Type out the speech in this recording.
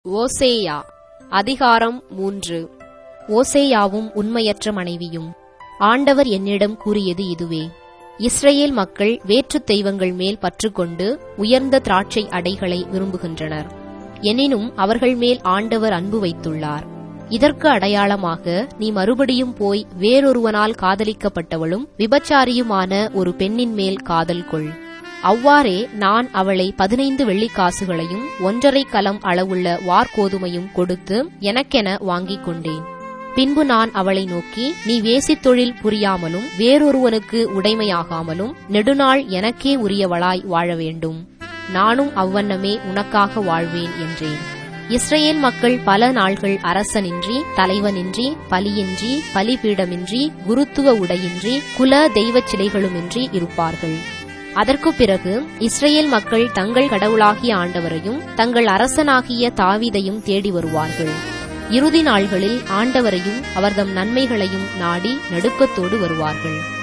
ஓசேயா அதிகாரம் மூன்று ஓசேயாவும் உண்மையற்ற மனைவியும் ஆண்டவர் என்னிடம் கூறியது இதுவே இஸ்ரவேல் மக்கள் வேற்றுத் தெய்வங்கள் மேல் பற்றுக்கொண்டு உயர்ந்த திராட்சை அடைகளை விரும்புகின்றனர் எனினும் அவர்கள் மேல் ஆண்டவர் அன்பு வைத்துள்ளார் இதற்கு அடையாளமாக நீ மறுபடியும் போய் வேறொருவனால் காதலிக்கப்பட்டவளும் விபச்சாரியுமான ஒரு பெண்ணின் மேல் காதல் கொள் அவ்வாறே நான் அவளை பதினைந்து வெள்ளிக்காசுகளையும் ஒன்றரை கலம் அளவுள்ள வார்கோதுமையும் கொடுத்து எனக்கென வாங்கிக் கொண்டேன் பின்பு நான் அவளை நோக்கி நீ வேசித் தொழில் புரியாமலும் வேறொருவனுக்கு உடைமையாகாமலும் நெடுநாள் எனக்கே உரியவளாய் வாழ வேண்டும் நானும் அவ்வண்ணமே உனக்காக வாழ்வேன் என்றேன் இஸ்ரேல் மக்கள் பல நாள்கள் அரசனின்றி தலைவனின்றி பலியின்றி பலிபீடமின்றி குருத்துவ உடையின்றி குல தெய்வச் சிலைகளுமின்றி இருப்பார்கள் அதற்குப் பிறகு இஸ்ரேல் மக்கள் தங்கள் கடவுளாகிய ஆண்டவரையும் தங்கள் அரசனாகிய தாவீதையும் தேடி வருவார்கள் இறுதி நாள்களில் ஆண்டவரையும் அவர்தம் நன்மைகளையும் நாடி நடுக்கத்தோடு வருவார்கள்